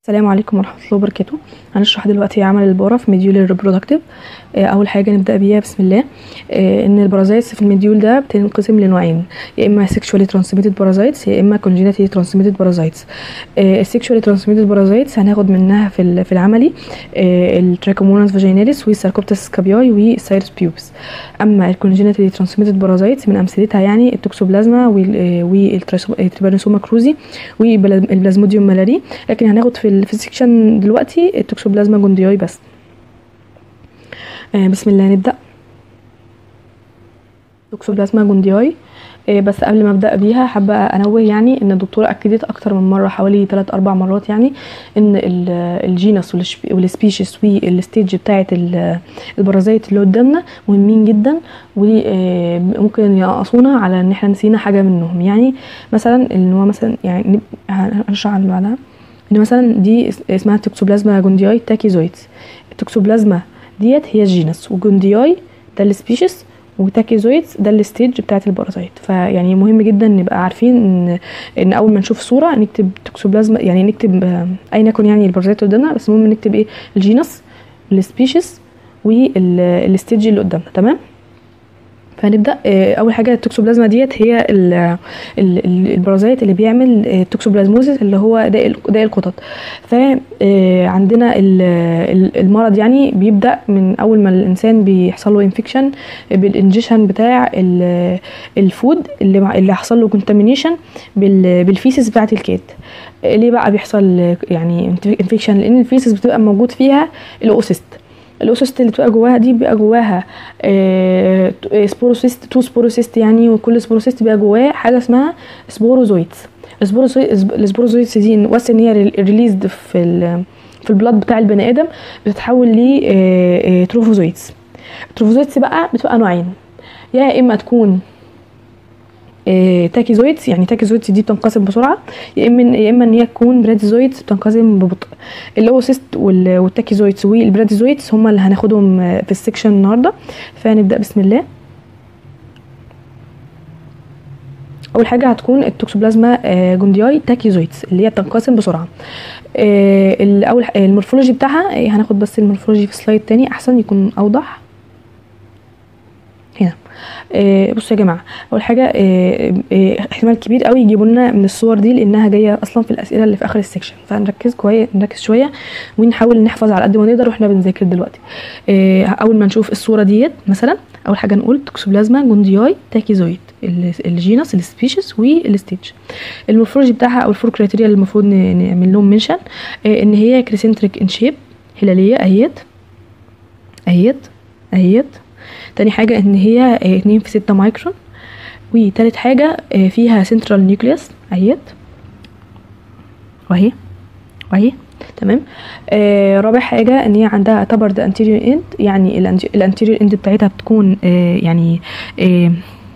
السلام عليكم ورحمة الله وبركاته هنشرح دلوقتي عمل البورة في مديول الريبرودكتيف أول حاجة نبدأ بيها بسم الله آه، إن البارازايتس في المديول ده بتنقسم لنوعين يا إما sexually transmitted parasites يا إما congenitally transmitted parasites آه، sexually transmitted parasites هناخد منها في ال- في العملي التراكوموناس فاجيناليس والساركوبتس سكابياي والسايرس بيوبس أما الكونجينيتالي ترانسميتد بارازايتس من أمثلتها يعني التوكسوبلازما والتريبانوسوما كروزي والبلازموديوم مالاري لكن هناخد في ال- في السكشن دلوقتي التوكسوبلازما جوندياي بس آه، بسم الله نبدأ توكسوبلازما جوندياي آه، بس قبل ما ابدا بيها حابه انوه يعني ان الدكتوره اكدت اكتر من مره حوالي 3 4 مرات يعني ان ال- الجينس والشب- والسبيشيز والستيج بتاعه ال- البرازيت اللي قدامنا مهمين جدا وممكن ينقصونا على ان احنا نسينا حاجه منهم يعني مثلا ان هو مثلا يعني نب- هنشرح على اللي بعدها ان مثلا دي اس- اسمها توكسوبلازما جوندياي تاكيزويدز التوكسوبلازما ديت هي الجينس وجوندياي ده السبيشيز وتاكيزويدز ده الستيج بتاعت البارازيت فيعني مهم جدا نبقى عارفين ان ان اول ما نشوف صوره نكتب توكسوبلازما يعني نكتب آه، ايا يكن يعني البارازيت قدامنا بس المهم نكتب ايه الجينس السبيشيز والستيج اللي قدامنا تمام فهنبدا آه، اول حاجه التوكسوبلازما ديت هي ال- ال- ال- البرازيت اللي بيعمل آه، التوكسوبلازموزيس اللي هو داء ال- داء القطط فعندنا المرض يعني بيبدا من اول ما الانسان بيحصل له انفكشن بالانجيشن بتاع ال- الفود اللي مع- اللي حصل له كونتامينيشن بالفيسز بتاعت الكات آه، ليه بقى بيحصل يعني انفكشن لان الفيسز بتبقى موجود فيها الاوسيست الاوسيست اللي بتبقى جواها دي بيبقى جواها آه، سبوروسيست تو سبوروسيست يعني وكل سبوروسيست بيبقى جواه حاجه اسمها سبوروزويتس السبوروزويتس السبوروزويتس دي وانس ان هي ريليزد في ال في البلاد بتاع البني ادم بتتحول ل تروفوزويتس التروفوزويتس بقى بتبقى نوعين يا اما تكون آه، تاكيزويدز يعني تاكيزويدز دي بتنقسم بسرعه يا اما يا اما ان هي تكون براديزويدز بتنقسم ببطء الاوسيست وال- والتاكيزويدز والبراديزويدز هم اللي هناخدهم آه، في السكشن النهارده فنبدا بسم الله اول حاجه هتكون التوكسوبلازما آه، جوندياي تاكيزويدز اللي هي بتنقسم بسرعه آه، الاول المورفولوجي بتاعها آه، هناخد بس المورفولوجي في سلايد تاني احسن يكون اوضح هنا آه، بصوا يا جماعه اول حاجه آه، آه، احتمال كبير قوي يجيبوا لنا من الصور دي لانها جايه اصلا في الاسئله اللي في اخر السكشن فنركز كويس نركز شويه ونحاول نحفظ على قد ما نقدر واحنا بنذاكر دلوقتي آه، اول ما نشوف الصوره ديت مثلا اول حاجه نقول توكسوبلازما جوندياي تاكيزويد ال- الجينس السبيشيز والستيج المورفولوجي بتاعها او الفور كريتيريا اللي المفروض ن- نعمل لهم منشن ان هي كريسنتريك ان شيب هلاليه اهيت اهيت اهيت تاني حاجة ان هي آه، اتنين في ستة مايكرون وتالت حاجة آه، فيها سنترال نيوكليوس اهيت وهي وهي تمام آه رابع حاجة ان هي عندها تبرد انتيريور اند يعني الانتيريور اند بتاعتها بتكون آه يعني آه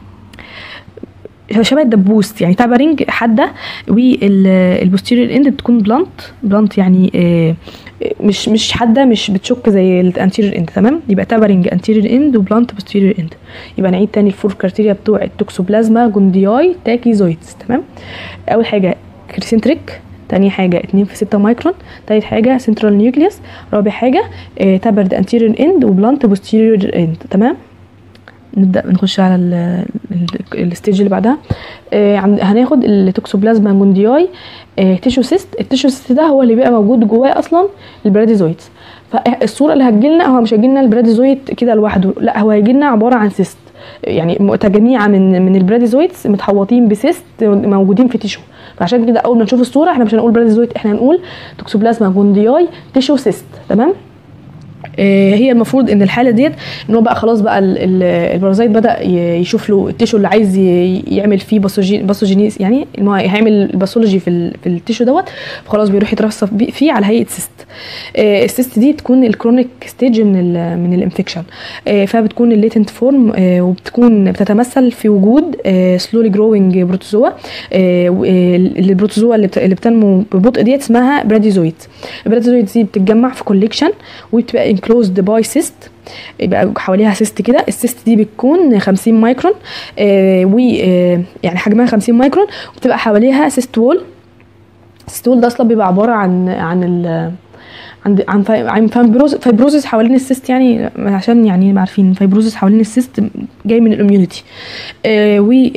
شبه الدبوس يعني تابرنج حاده والبوستيريور اند بتكون بلانت بلانت يعني آه، مش مش حاده مش بتشك زي الانتيريور اند تمام يبقى تابرنج انتيريور اند وبلانت بوستيريور اند يبقى نعيد تاني الفور كريتيريا بتوع التوكسوبلازما جوندياي تاكيزويدز تمام اول حاجه كريسنتريك تاني حاجة اتنين في ستة مايكرون تالت حاجة سنترال نيوكليوس رابع حاجة آه تابرد انتيريور اند وبلانت بوستيريور اند تمام نبدا نخش على ال- ال- الستيج اللي بعدها آه عند- هناخد التوكسوبلازما جوندياي آه تيشو سيست التيشو سيست ده هو اللي بيبقى موجود جواه اصلا البراديزويدز فالصوره اللي هتجيلنا هو مش هيجيلنا البراديزويد كده لوحده لا هو هيجيلنا عباره عن سيست يعني متجميعه من من البراديزويدز متحوطين بسيست موجودين في تيشو فعشان كده اول ما نشوف الصوره احنا مش هنقول براديزويد احنا هنقول توكسوبلازما جوندياي تيشو سيست تمام آه، هي المفروض ان الحاله ديت ان هو بقى خلاص بقى ال- ال- البارازيت بدا ي- يشوف له التيشو اللي عايز ي- يعمل فيه باثوجي- باثوجينيس يعني ان هو هيعمل الباثولوجي في ال- في التيشو دوت فخلاص بيروح يترصف بيه- فيه على هيئه سيست آه، السيست دي تكون الكرونيك ستيج من ال من الانفكشن فبتكون الليتنت فورم وبتكون بتتمثل في وجود سلولي جروينج بروتوزوا البروتوزوا اللي بت- اللي بتنمو ببطء ديت اسمها براديزويد البراديزويد دي بتتجمع في كوليكشن وبتبقى انكلوزد باي سيست يبقى حواليها سيست كده السيست دي بتكون 50 مايكرون آه و آه يعني حجمها 50 مايكرون وبتبقى حواليها سيست وول الستول ده اصلا بيبقى عباره عن عن ال عن عن فا- عن فايبروز فايبروزس حوالين السيست يعني عشان يعني نبقى عارفين فايبروزس حوالين السيست جاي من الاميونيتي آه وال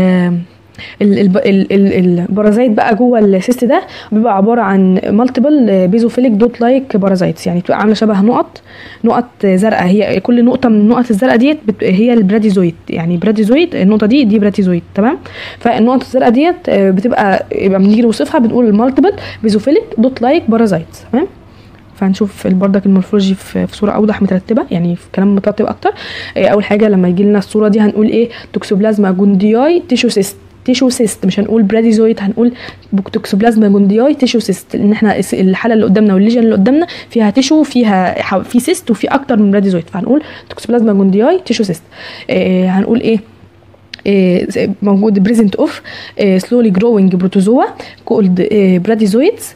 ال- ال- ال- ال- البارازيت بقى جوه السيست ده بيبقى عباره عن مالتيبل بيزوفيليك دوت لايك بارازيتس يعني بتبقى عامله شبه نقط نقط زرقاء هي كل نقطه من النقط الزرقاء ديت بت- هي البراديزويد يعني براديزويد النقطه دي دي براديزويد تمام فالنقط الزرقاء ديت آه، بتبقى يبقى بنيجي نوصفها بنقول مالتيبل بيزوفيليك دوت لايك بارازيتس تمام فهنشوف بردك المورفولوجي في في صوره اوضح مترتبه يعني في كلام مترتب اكتر آه، اول حاجه لما يجي لنا الصوره دي هنقول ايه توكسوبلازما جوندياي تيشو سيست تيشو سيست مش هنقول براديزويد هنقول توكسوبلازما جوندياي تيشو سيست لان احنا الس- الحاله اللي قدامنا والليجن اللي قدامنا فيها تيشو فيها ح- في سيست وفي اكتر من براديزويد فهنقول توكسوبلازما جوندياي تيشو سيست آه هنقول ايه آه، موجود بريزنت اوف سلولي جروينج بروتوزوا كولد براديزويدز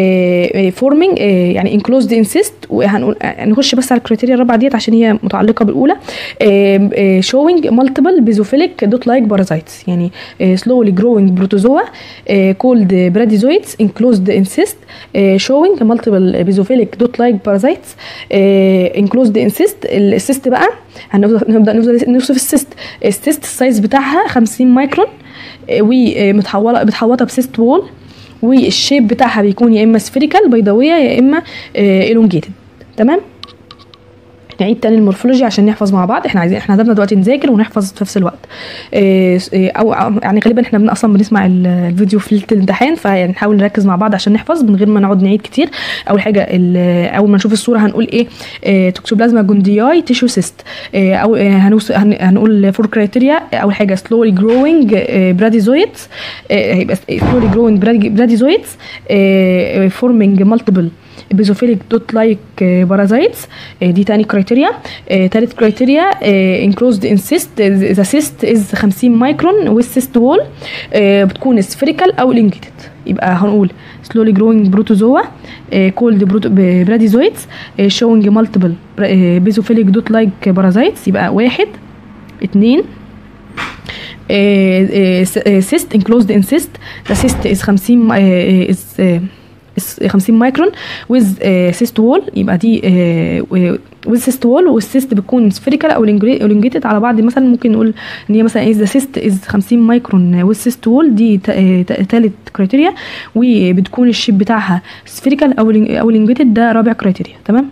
فورمينج يعني انكلوزد ان سيست وهنقول آه، نخش بس على الكريتيريا الرابعه ديت عشان هي متعلقه بالاولى شوينج مالتيبل بيزوفيليك دوت لايك بارازايتس يعني سلولي جروينج بروتوزوا كولد براديزويدز انكلوزد ان سيست شوينج مالتيبل بيزوفيليك دوت لايك بارازايتس انكلوزد ان سيست السيست بقى هنبدا نبدا نوصف نوصف السيست السيست السايز بتاعها 50 مايكرون آه، ومتحوله متحوطه بسيست وول والشيب بتاعها بيكون يا اما سفيريكال بيضاويه يا اما الونجيتد تمام نعيد تاني المورفولوجي عشان نحفظ مع بعض احنا عايزين احنا هدفنا دلوقتي نذاكر ونحفظ في نفس الوقت إيه إيه او أو- يعني غالبا احنا بن اصلا بنسمع ال- الفيديو في ليله الامتحان فيعني نحاول نركز مع بعض عشان نحفظ من غير ما نقعد نعيد كتير اول حاجه ال- اول ما نشوف الصوره هنقول ايه, إيه توكسوبلازما جوندياي تيشو سيست إيه او إيه هنوص هن- هنقول فور كرايتيريا اول حاجه سلولي جروينج براديزويدز هيبقى سلولي جروينج براديزويدز فورمينج مالتيبل بيزوفيليك دوت لايك بارازايتس دي تاني كرايتيريا تالت كرايتيريا انكلوزد ان سيست ذا سيست از 50 مايكرون والسيست وول بتكون سفيريكال او لينجيتد يبقى هنقول slowly growing بروتوزوا كولد براديزويدز showing multiple بيزوفيليك دوت لايك بارازايتس يبقى واحد اتنين cyst enclosed in cyst the cyst is 50 uh, is uh, is 50 مايكرون with uh, cyst wall يبقى دي uh, with cyst wall والسيست بتكون spherical او elongated على بعض مثلا ممكن نقول ان هي مثلا is the cyst is 50 مايكرون with cyst wall دي تا- تا- تالت كرايتيريا وبتكون الشيب بتاعها spherical او او elongated ده رابع كرايتيريا تمام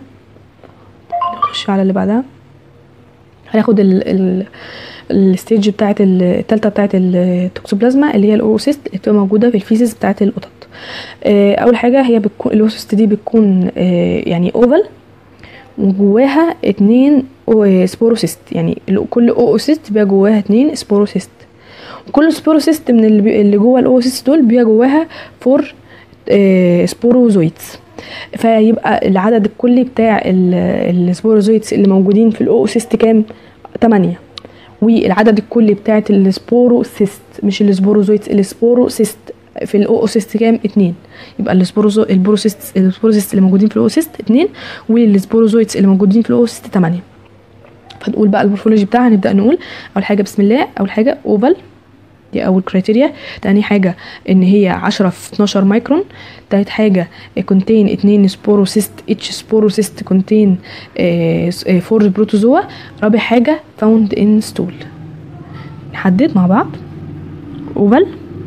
نخش على اللي بعدها هناخد ال ال الستيج بتاعت ال- التالتة بتاعت التوكسوبلازما اللي هي الاوروسيست اللي بتبقى موجودة في الفيزيس بتاعت القطط آه، اول حاجة هي بتكون الاوروسيست دي بتكون آه، يعني اوفال وجواها اتنين أو- سبوروسيست يعني ال- كل اوروسيست بيبقى جواها اتنين سبوروسيست وكل سبوروسيست من اللي, بي- اللي جوه الاوروسيست دول بيبقى جواها فور آه، سبوروزويتس فيبقى العدد الكلي بتاع ال- السبوروزويتس اللي موجودين في الاوسيست كام 8 والعدد الكلي بتاعت السبوروسيست مش السبوروزويتس السبوروسيست في الاوسيست كام اتنين يبقى السبوروزو البروسيست السبوروسيست اللي موجودين في الاوسيست اتنين والسبوروزويتس اللي موجودين في الاوسيست 8 فنقول بقى المورفولوجي بتاعها نبدا نقول اول حاجه بسم الله اول حاجه اوفال دي اول كرايتيريا تاني حاجه ان هي 10 في 12 مايكرون تالت حاجه كونتين اتنين سبوروسيست اتش سبوروسيست كونتين فور بروتوزوا رابع حاجه فاوند ان ستول نحدد مع بعض اوفال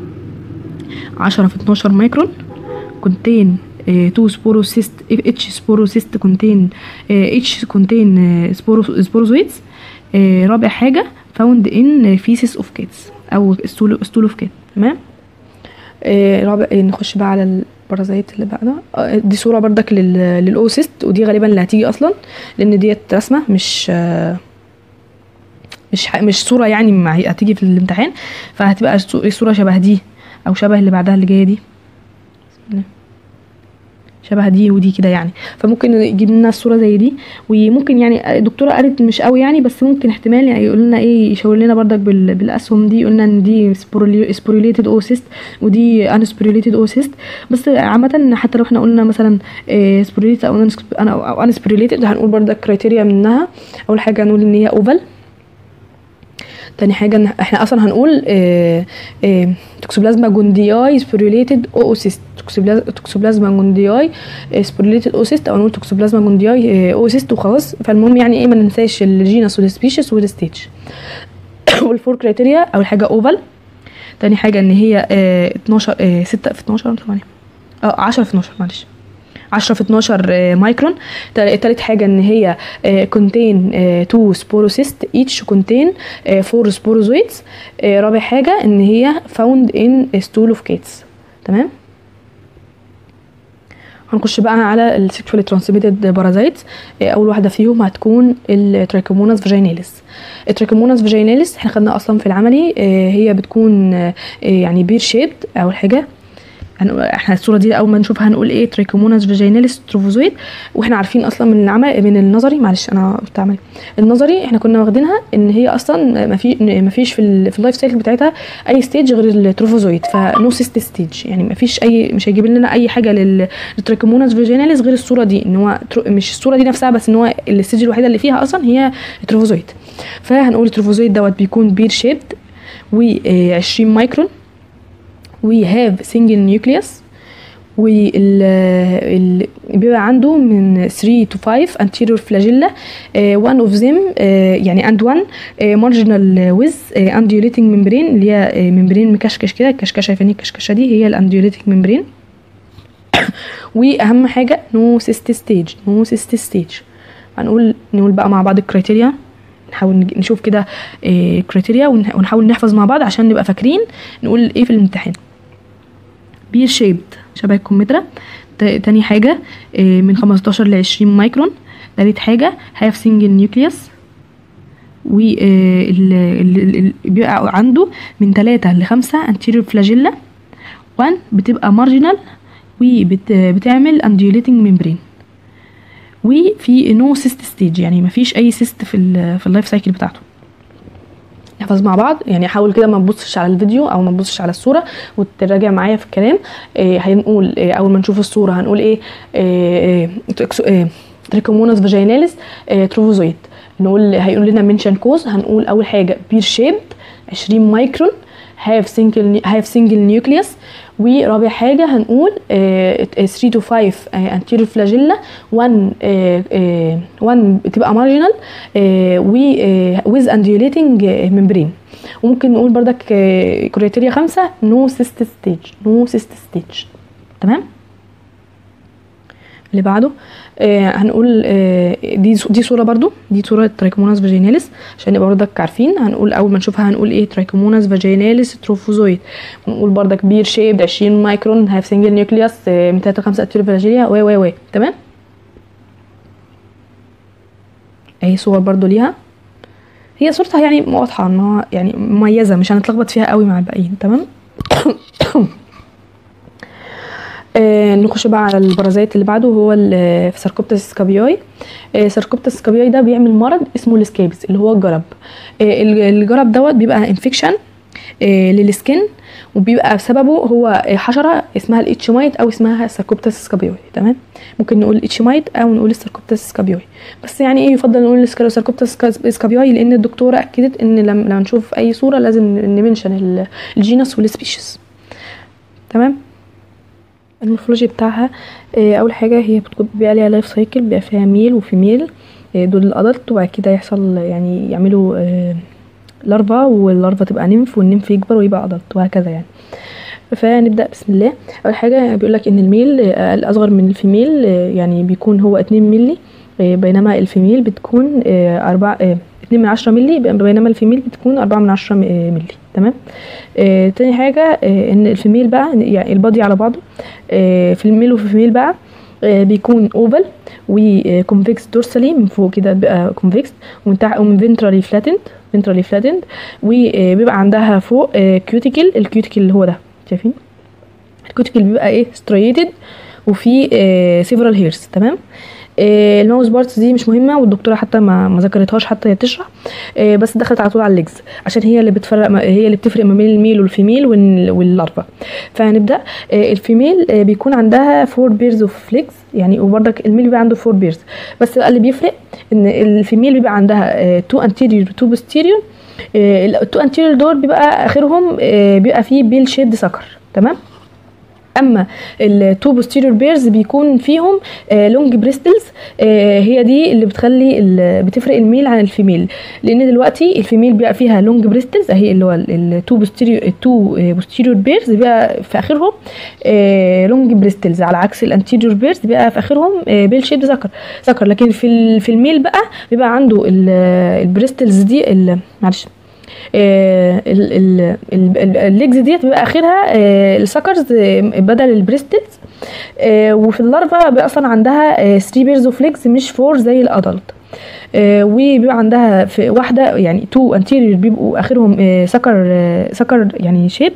10 في 12 مايكرون كونتين تو سبوروسيست اتش سبوروسيست كونتين اتش كونتين سبوروزويتس رابع حاجه فاوند ان فيسيس اوف كيتس او ستول ستول اوف كيت تمام آه، رابع آه، نخش بقى على البرازيت اللي بعدها آه، دي صوره بردك لل- للاوسيست ودي غالبا اللي هتيجي اصلا لان ديت رسمه مش آه، مش ح- مش صوره يعني ما هي هتيجي في الامتحان فهتبقى الصو- الصوره شبه دي او شبه اللي بعدها اللي جايه دي بسم الله. شبه دي ودي كده يعني فممكن يجيب لنا الصوره زي دي وممكن يعني الدكتوره قالت مش قوي يعني بس ممكن احتمال يعني يقول لنا ايه يشاور لنا بردك بال- بالاسهم دي قلنا ان دي سبوريليتد اوسيست ودي ان سبوريليتد اوسيست بس عامه حتى لو احنا قلنا مثلا سبوريليتد او او ان سبوريليتد هنقول بردك كرايتيريا منها اول حاجه هنقول ان هي اوفال تاني حاجه إن احنا اصلا هنقول آه، آه، توكسوبلازما جوندياي سبوريليتد اوسيست توكسوبلازما جوندياي سبوريليتد اوسيست او نقول توكسوبلازما جوندياي اوسيست وخلاص فالمهم يعني ايه ما ننساش الجينس والسبيشيز والستيج والفور كرايتيريا اول حاجه اوفال تاني حاجه ان هي آه، 12 آه، 6 في 12 ثواني اه 10 في 12 معلش 10 في 12 آه، مايكرون تا- تالت حاجة ان هي كونتين تو سبوروسيست each كونتين 4 سبوروزويتس رابع حاجة ان هي found in stool of cats تمام هنخش بقى على السكشوالي ترانسميتد بارازايتس اول واحده فيهم هتكون الترايكوموناس فاجيناليس الترايكوموناس فاجيناليس احنا خدنا اصلا في العملي آه، هي بتكون آه، يعني بير شيبد اول حاجه هنقول احنا الصوره دي اول ما نشوفها هنقول ايه تريكوموناس فاجيناليس تروفوزويد واحنا عارفين اصلا من العمل من النظري معلش انا بتعمل النظري احنا كنا واخدينها ان هي اصلا ما في ما فيش في, ال- في اللايف سايكل بتاعتها اي ستيج غير التروفوزويد فنو سيست ستيج يعني ما فيش اي مش هيجيب لنا اي حاجه لل- للتريكوموناس فاجيناليس غير الصوره دي ان هو ترو- مش الصوره دي نفسها بس ان هو الستيج الوحيده اللي فيها اصلا هي التروفوزويد فهنقول التروفوزويد دوت بيكون بير شيبد و20 مايكرون وي هاف سنجل نيوكليوس وال ال- بيبقى عنده من 3 to 5 anterior flagella uh, one of them uh, يعني and one uh, marginal with uh, undulating membrane اللي هي uh, ممبرين مكشكش كده الكشكشه شايفين الكشكشه دي هي الانديوليتنج ممبرين واهم حاجه نو سيست ستيج نو سيست ستيج هنقول نقول بقى مع بعض الكريتيريا نحاول نج- نشوف كده كريتيريا ونحاول نحفظ مع بعض عشان نبقى فاكرين نقول ايه في الامتحان بير شيبد شبه الكمثرى تا- تاني حاجة آه، من 15 ل 20 مايكرون تالت حاجة هاف سنجل نيوكليوس و آه، ال- ال- ال- ال- بيبقى عنده من 3 ل 5 anterior flagella 1 بتبقى marginal وبتعمل undulating membrane وفي نو سيست ستيج يعني مفيش اي سيست في ال في اللايف سايكل بتاعته نحفظ مع بعض يعني حاول كده ما تبصش على الفيديو او ما تبصش على الصوره وتراجع معايا في الكلام إيه هنقول إيه اول ما نشوف الصوره هنقول ايه, إيه, إيه تريكوموناس فاجيناليس إيه تروفوزويد نقول هيقول لنا منشن كوز هنقول اول حاجه بير شيبد 20 مايكرون هاف سنجل هاف سنجل نيوكليوس ورابع حاجه هنقول 3 تو 5 انتيريور فلاجيلا 1 1 بتبقى مارجنال و ويز انديوليتنج ممبرين وممكن نقول بردك كريتيريا خمسة نو سيست ستيج نو سيست ستيج تمام اللي بعده آه هنقول آه دي دي صوره برضو دي صوره ترايكوموناس فاجيناليس عشان نبقى برضك عارفين هنقول اول ما نشوفها هنقول ايه ترايكوموناس فاجيناليس تروفوزويد ونقول برضك بير شيبد 20 مايكرون هاف سنجل نيوكليوس آه من 3 ل 5 اتيرو فلاجيليا و و و تمام اهي صور برضو ليها هي صورتها يعني واضحه ان هو يعني مميزه مش هنتلخبط فيها قوي مع الباقيين تمام آه نخش بقى على البرازيت اللي بعده هو ساركوبتس سكابيوي آه ساركوبتس سكابيوي ده بيعمل مرض اسمه السكيبس اللي هو الجرب آه الجرب دوت بيبقى انفكشن آه للسكن وبيبقى بسببه هو حشره اسمها الاتشمايت او اسمها ساركوبتس سكابيوي تمام ممكن نقول الاتشمايت او نقول الساركوبتس سكابيوي بس يعني ايه يفضل نقول الساركوبتس سكابيوي لان الدكتوره اكدت ان لما نشوف اي صوره لازم نمنشن الجينس والسبيشيز تمام المورفولوجي بتاعها اول حاجه هي بتكون بيبقى ليها لايف سايكل بيبقى فيها ميل وفيميل دول الادلت وبعد كده يحصل يعني يعملوا لارفا واللارفا تبقى نمف والنمف يكبر ويبقى ادلت وهكذا يعني فنبدا بسم الله اول حاجه بيقول لك ان الميل الاصغر من الفيميل يعني بيكون هو 2 مللي بينما الفيميل بتكون 4 2 من 10 مللي بينما الفيميل بتكون 4 من 10 مللي تمام آه تاني حاجة آه ان الفيميل بقى يعني البادي على بعضه آه في الميل وفي الفيميل بقى آه بيكون اوفال وكونفكس دورسالي من فوق كده بيبقى كونفكس ومن تحت ومن فينترالي فلاتند فينترالي فلاتند وبيبقى عندها فوق آه كيوتيكل الكيوتيكل اللي هو ده شايفين الكيوتيكل بيبقى ايه ستريتد وفي آه سيفرال هيرز تمام آه الماوس بارتس دي مش مهمه والدكتوره حتى ما ما ذكرتهاش حتى هي بتشرح آه بس دخلت على طول على الليجز عشان هي اللي بتفرق هي اللي بتفرق ما بين الميل والفيميل واللارفا فهنبدا آه الفيميل بيكون عندها فور بيرز اوف ليجز يعني وبرضك الميل بيبقى عنده فور بيرز بس بقى اللي بيفرق ان الفيميل بيبقى عندها تو انتيريور تو بوستيريور التو انتيريور دول بيبقى اخرهم آه، بيبقى فيه بيل شيد سكر تمام اما التو بوستيريور بيرز بيكون فيهم لونج بريستلز هي دي اللي بتخلي ال- بتفرق الميل عن الفيميل لان دلوقتي الفيميل بيبقى فيها لونج بريستلز اهي اللي هو التو بوستيريور التو بوستيريور بيرز بيبقى في اخرهم لونج بريستلز على عكس الانتيريور بيرز بيبقى في اخرهم بيل شيب ذكر ذكر لكن في ال- في الميل بقى بيبقى عنده ال- البريستلز دي ال- معلش آه، ال- ال- ال- ال- الليجز ديت بيبقى اخرها آه، السكرز آه، بدل البريستلز آه، وفي اللارفا بيبقى اصلا عندها 3 بيرز اوف ليجز مش 4 زي الادلت آه، وبيبقى عندها في واحده يعني تو انتيريور بيبقوا اخرهم آه، سكر آه، سكر يعني شيب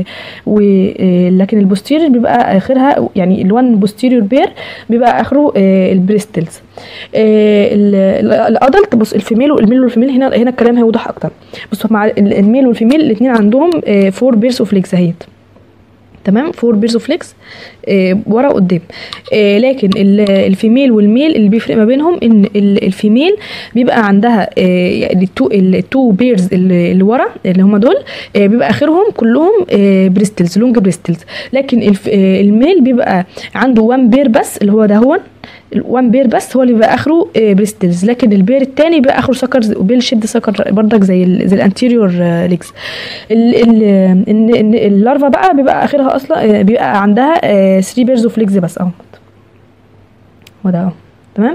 ولكن البوستيريور بيبقى اخرها يعني الوان بوستيريور بير بيبقى اخره آه، البريستلز آه، ال- ال- الادلت بص الفيميل والميل والفيميل هنا هنا الكلام هيوضح اكتر بص مع ال- الميل والفيميل الاثنين عندهم 4 بيرز اوف ليجز اهيت تمام فور بيرز اوف ليكس آه ورا وقدام آه لكن ال- الفيميل والميل اللي بيفرق ما بينهم ان ال- الفيميل بيبقى عندها آه يعني التو التو بيرز اللي اللي ورا اللي هم دول آه بيبقى اخرهم كلهم آه بريستلز لونج بريستلز لكن الف آه الميل بيبقى عنده وان بير بس اللي هو ده هو الوان بير بس هو اللي بيبقى اخره آه، بريستلز لكن البير التاني بيبقى اخره سكر وبيل شد سكر بردك زي ال زي الانتيريور ليجز ال ال ان ان اللارفا بقى بيبقى اخرها اصلا آه، بيبقى عندها 3 بيرز اوف ليجز بس اهو هو ده اهو تمام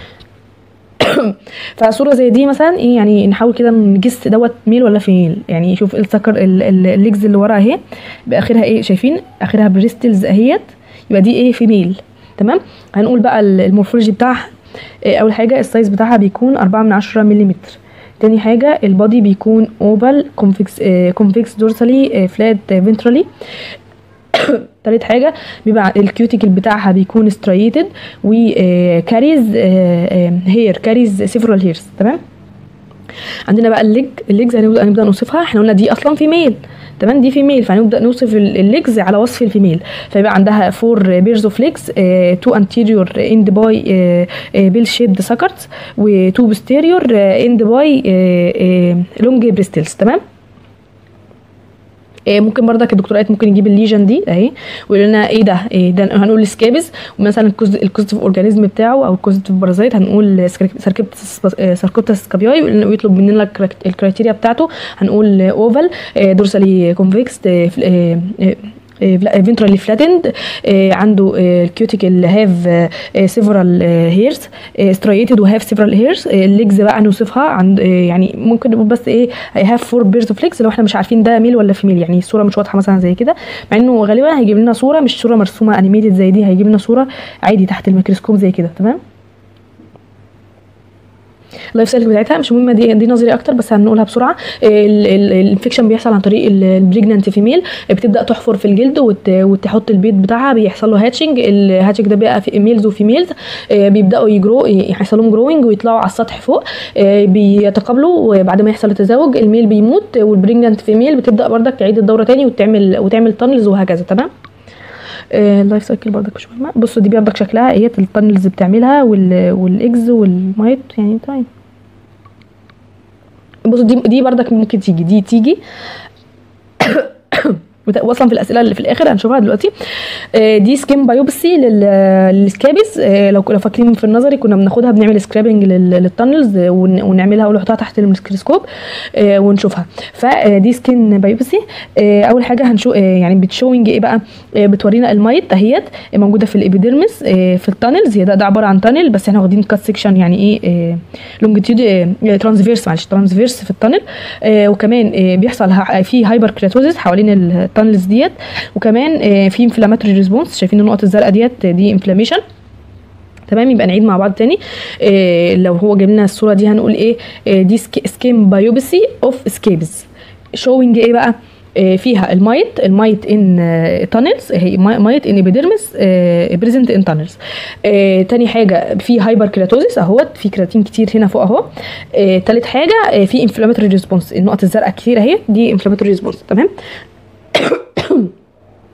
فصوره زي دي مثلا ايه يعني نحاول كده نجس دوت ميل ولا فيميل يعني شوف السكر ال- ال- الليجز اللي ورا اهي يبقى اخرها ايه شايفين اخرها بريستلز اهيت يبقى دي ايه فيميل تمام هنقول بقى ال- المورفولوجي بتاعها إيه اول حاجه السايز بتاعها بيكون 4 من 10 ملم تاني حاجه البادي بيكون اوفال كونفكس كونفكس دورسالي فلات فنترالي تالت حاجه بيبقى الكيوتيكل بتاعها بيكون ستريتد وكاريز هير كاريز سيفرال هيرز تمام عندنا بقى الليج الليجز هنبدا هنبدا نوصفها احنا قلنا دي اصلا فيميل تمام دي فيميل فهنبدا نوصف ال- الليجز على وصف الفيميل فيبقى عندها فور بيرز اوف ليجز تو انتيريور اند باي بيل شيبد سكرتس وتو بوستيريور اند باي لونج بريستلز تمام إيه ممكن برضك الدكتور قالت ممكن يجيب الليجن دي اهي ويقول لنا ايه ده إيه ده هنقول السكابز ومثلا الكوزيتيف اورجانيزم بتاعه او الكوزيتيف بارازيت هنقول ساركوبتس سكابياي ويطلب مننا الكراك- الكرايتيريا بتاعته هنقول اوفال دورسالي كونفكس فينترالي فلاتند عنده الكيوتيكل هاف سيفرال هيرز ستريتد وهاف سيفرال هيرز الليجز بقى نوصفها عند آه، يعني ممكن نقول بس ايه هاف فور بيرز اوف ليجز لو احنا مش عارفين ده ميل ولا فيميل يعني الصوره مش واضحه مثلا زي كده مع انه غالبا هيجيب لنا صوره مش صوره مرسومه انيميتد زي دي هيجيب لنا صوره عادي تحت الميكروسكوب زي كده تمام اللايف سايكل بتاعتها مش مهمه دي دي نظري اكتر بس هنقولها بسرعه الانفكشن بيحصل عن طريق البريجننت فيميل بتبدا تحفر في الجلد وت- وتحط البيض بتاعها بيحصل له هاتشنج الهاتشنج ده بقى في ميلز وفيميلز بيبداوا يجرو يحصل لهم جروينج ويطلعوا على السطح فوق آه، بيتقابلوا وبعد ما يحصل التزاوج الميل بيموت والبريجننت فيميل بتبدا بردك تعيد الدوره تاني وتعمل وتعمل تانلز وهكذا تمام آه، اللايف سايكل برضك مش مهمه بصوا دي برضك شكلها هي التانلز بتعملها وال- والايجز والمايت يعني طيب بصوا دي دي برضك ممكن تيجي دي تيجي وت- واصلا في الاسئله اللي في الاخر هنشوفها دلوقتي آه، دي سكين بايوبسي لل- للسكابيز آه، لو لو فاكرين في النظري كنا بناخدها بنعمل سكرابنج للتانلز آه، ون- ونعملها ونحطها تحت الميكروسكوب آه، ونشوفها فدي سكين بايوبسي آه، اول حاجه هنشوف يعني بتشوينج ايه بقى آه، بتورينا المايت اهيت موجوده في الابيديرمس آه، في التانلز هي ده, ده عباره عن تانل بس احنا واخدين كات سيكشن يعني ايه لونجيتيود ترانسفيرس معلش ترانسفيرس في التانل آه، وكمان آه، بيحصل ه- في هايبر كرياتوزيس حوالين التانلز ديت وكمان آه، في انفلاماتوري ريسبونس شايفين النقط الزرقاء ديت دي انفلاميشن تمام يبقى نعيد مع بعض تاني إيه لو هو جاب لنا الصوره دي هنقول ايه إيه دي سكيم بايوبسي اوف سكيبز شوينج ايه بقى إيه فيها المايت المايت ان تانلز هي مايت ان ابيديرمس بريزنت ان تانلز تاني حاجه في هايبر كيراتوزيس اهوت في كرياتين كتير هنا فوق اهو إيه تالت حاجه إيه في انفلاماتوري ريسبونس النقط الزرقاء كتير اهي دي انفلاماتوري ريسبونس تمام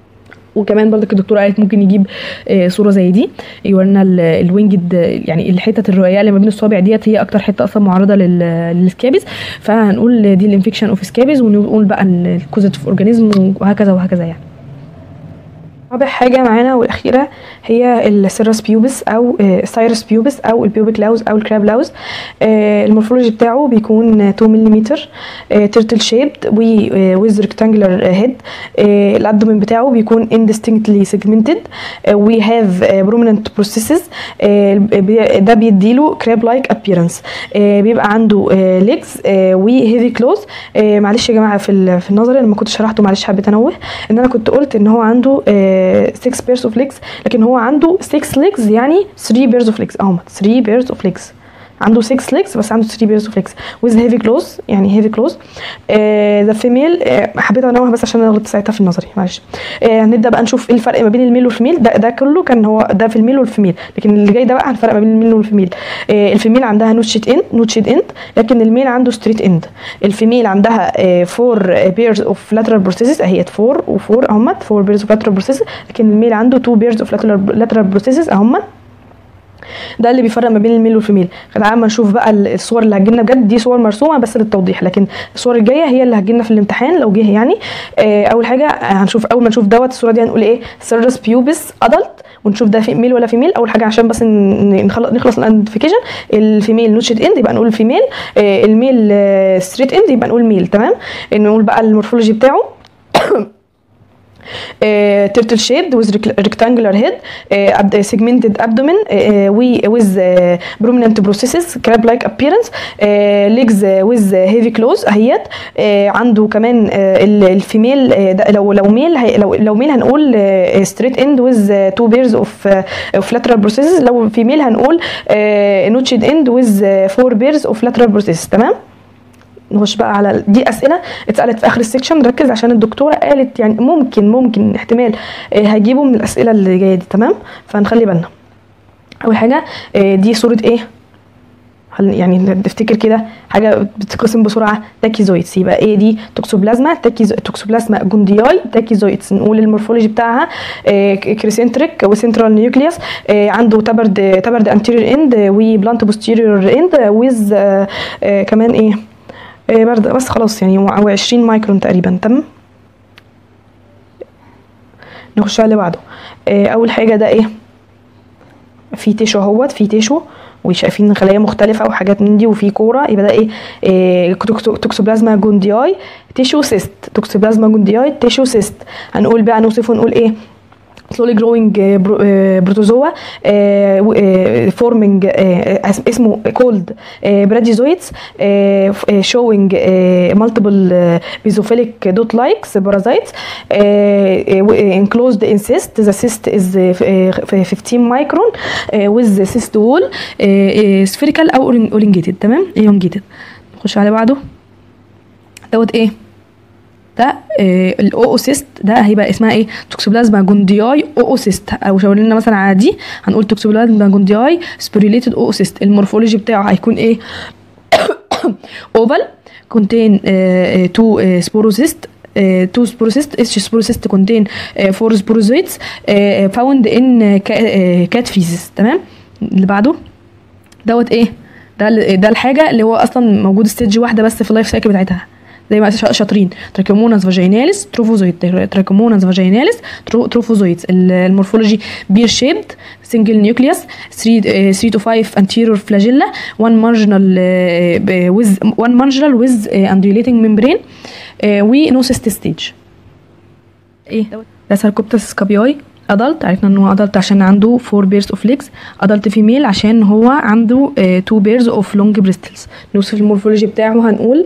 وكمان برضك الدكتوره قالت ممكن يجيب آه، صوره زي دي يورينا ال- الوينجد يعني الحتت الرقيقه اللي ما بين الصوابع ديت هي اكتر حته اصلا معرضه لل- للسكابيز فهنقول دي الانفكشن اوف سكابيز ونقول بقى الكوزيتيف اورجانيزم وهكذا وهكذا يعني رابع حاجة معانا والأخيرة هي السيرس بيوبس أو سايرس بيوبس أو البيوبيك لاوز أو الكراب لاوز آه، المورفولوجي بتاعه بيكون 2 ملم تيرتل شيبد ويز ريكتانجلر هيد الابدومين بتاعه بيكون indistinctly segmented وي هاف prominent processes آه، بي- ده بيديله كراب لايك appearance آه، بيبقى عنده ليجز وهيفي كلوز معلش يا جماعه في ال- في النظري انا ما كنتش شرحته معلش حبيت انوه ان انا كنت قلت ان هو عنده 6 بيرز اوف ليجز لكن هو عنده 6 ليجز يعني 3 بيرز اوف ليجز اهم 3 بيرز اوف ليجز عنده 6 ليجز بس عنده 3 بيرز اوف ليجز ويز هيفي كلوز يعني هيفي كلوز ذا فيميل حبيت انوه بس عشان انا غلطت ساعتها في النظري معلش آه، هنبدا بقى نشوف ايه الفرق ما بين الميل والفيميل ده ده كله كان هو ده في الميل والفيميل لكن اللي جاي ده بقى الفرق ما بين الميل والفيميل آه، الفيميل عندها نوتشد اند نوتشد اند لكن الميل عنده ستريت اند الفيميل عندها 4 بيرز اوف لاترال بروسيسز اهي 4 و4 اهمت 4 بيرز اوف لاترال بروسيسز لكن الميل عنده 2 بيرز اوف لاترال بروسيسز اهمت ده اللي بيفرق ما بين الميل والفيميل تعالى اما نشوف بقى ال- الصور اللي هتجيلنا بجد دي صور مرسومه بس للتوضيح لكن الصور الجايه هي اللي هتجيلنا في الامتحان لو جه يعني آه، اول حاجه هنشوف اول ما نشوف دوت الصوره دي هنقول ايه سيرس بيوبس ادلت ونشوف ده في ميل ولا فيميل اول حاجه عشان بس ن- نخلص نخلص من الايدنتيفيكيشن الفيميل نوتشد اند يبقى نقول فيميل آه، الميل ستريت اند يبقى نقول ميل تمام نقول بقى المورفولوجي بتاعه turtle shaped with rec- rectangular head uh, ab- segmented abdomen uh, we with uh, prominent processes crab like appearance uh, legs uh, with heavy claws اهيت uh, عنده كمان uh, ال- الفيميل uh, ده لو لو ميل هي لو لو ميل هنقول uh, straight end with uh, two pairs of uh, of lateral processes لو فيميل هنقول uh, notched end with uh, four pairs of lateral processes تمام نخش بقى على دي اسئله اتسالت في اخر السكشن ركز عشان الدكتوره قالت يعني ممكن ممكن احتمال آه، هجيبه من الاسئله اللي جايه دي تمام فنخلي بالنا اول حاجه آه، دي صوره ايه هل- يعني تفتكر كده حاجه بتتقسم بسرعه تاكيزويتس يبقى ايه دي توكسوبلازما تاكيزو توكسوبلازما جوندياي تاكيزويتس نقول المورفولوجي بتاعها آه، كريسنتريك وسنترال نيوكليوس آه، عنده تبرد تبرد انتيريور اند وبلانت بوستيريور اند ويز كمان ايه آه، برد بس خلاص يعني هو 20 مايكرون تقريبا تمام نخش على اللي بعده آه، اول حاجه ده ايه في تيشو اهوت في تيشو وشايفين خلايا مختلفة وحاجات من دي وفي كورة يبقى ده ايه, إيه توكسو- توكسوبلازما جوندياي تيشو سيست توكسوبلازما جوندياي تيشو سيست هنقول بقى نوصفه نقول ايه slowly growing uh, bro- uh, protozoa uh, w- uh, forming uh, اس- اسمه called uh, brachiozoids uh, f- uh, showing uh, multiple uh, basophilic dot like parasites uh, uh, enclosed in cyst the cyst is uh, f- 15 micron uh, with the cyst wall uh, uh, spherical او elongated تمام elongated نخش على بعده دوت ايه ده الاوسيست ده هيبقى اسمها ايه توكسوبلازما جوندياي اوسيست او شاور لنا مثلا على دي هنقول توكسوبلازما جوندياي سبوريليتد اوسيست المورفولوجي بتاعه هيكون ايه اوفال كونتين تو سبوروسيست تو سبوروسيست اتش سبوروسيست كونتين فور سبوروزويتس فاوند ان كات فيزيس تمام اللي بعده دوت ايه ده ال- ده الحاجه اللي هو اصلا موجود ستيج واحده بس في اللايف سايكل بتاعتها زي ما شا- شاطرين تراكيموناس فاجيناليس تروفوزويد تراكيموناس فاجيناليس ترو- تروفوزويدز ال- المورفولوجي بير شيبد سنجل نيوكليوس 3 3 تو 5 anterior flagella one marginal uh, ب- with one marginal with uh, undulating membrane uh, و no cyst stage ايه ده ساركوبتس سكابياي ادلت عرفنا ان هو ادلت عشان عنده 4 بيرز اوف ليجز ادلت فيميل عشان هو عنده 2 بيرز اوف لونج بريستلز نوصف المورفولوجي بتاعه هنقول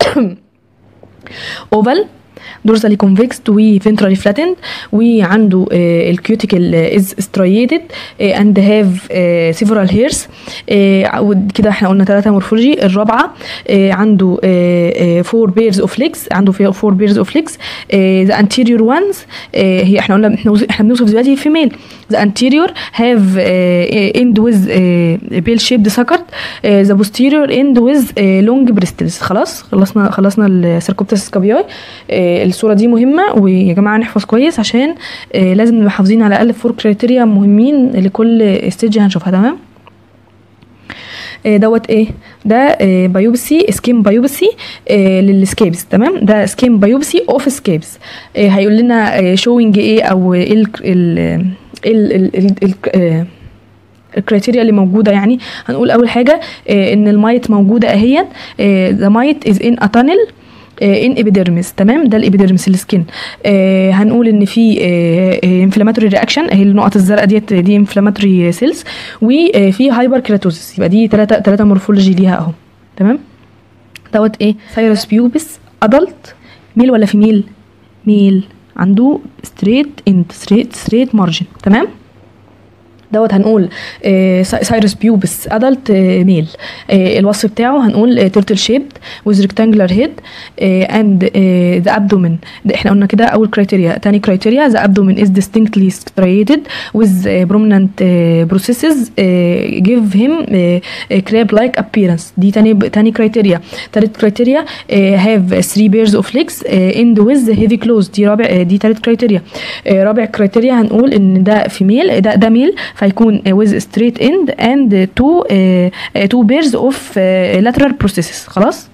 اوفال دورسالي كونفكست وفنترالي فلاتند وعنده الكيوتيكل از ستريتد اند هاف سيفرال هيرز كده احنا قلنا ثلاثه مورفولوجي الرابعه آه، عنده 4 بيرز اوف ليجز عنده 4 بيرز اوف ليجز ذا انتيريور وانز هي احنا قلنا احنا وص- احنا بنوصف دلوقتي فيميل ذا انتيريور هاف اند ويز بيل شيبد سكرت ذا بوستيريور اند ويز لونج بريستلز خلاص خلصنا خلصنا السيركوبتس سكابياي الصوره دي مهمه ويا جماعه نحفظ كويس عشان آه، لازم نبقى حافظين على الاقل فور كريتيريا مهمين لكل ستيج هنشوفها تمام آه، دوت ايه ده آه، بايوبسي سكين بايوبسي آه، للسكيبس تمام ده سكين بايوبسي اوف سكيبس آه، هيقول لنا شوينج ايه او ايه ال ال ال ال ال ال آه، الكريتيريا اللي موجوده يعني هنقول اول حاجه آه، ان المايت موجوده اهيا ذا مايت از ان ا تانل ان ابيديرمس تمام ده الابيديرمس السكين آه هنقول ان في انفلاماتوري رياكشن اهي النقط الزرقاء ديت دي انفلاماتوري سيلز وفي هايبر كيراتوزيس يبقى دي ثلاثه ثلاثه مورفولوجي ليها اهو تمام دوت ايه سايروس بيوبس ادلت ميل ولا فيميل ميل عنده ستريت اند ستريت ستريت مارجن تمام دوت هنقول سايرس بيوبس ادلت ميل الوصف بتاعه هنقول تيرتل شيبد ويز ريكتانجلر هيد اند ذا ابدومين احنا قلنا كده اول كرايتيريا تاني كرايتيريا ذا ابدومين از distinctly striated with uh, prominent uh, processes uh, give him uh, crab like appearance دي تاني تاني كرايتيريا تالت كرايتيريا uh, have three pairs of legs uh, end with heavy claws دي رابع uh, دي تالت كرايتيريا uh, رابع كرايتيريا هنقول ان ده فيميل ده ده ميل فيكون uh, with straight end and two uh, uh, two pairs of uh, lateral processes خلاص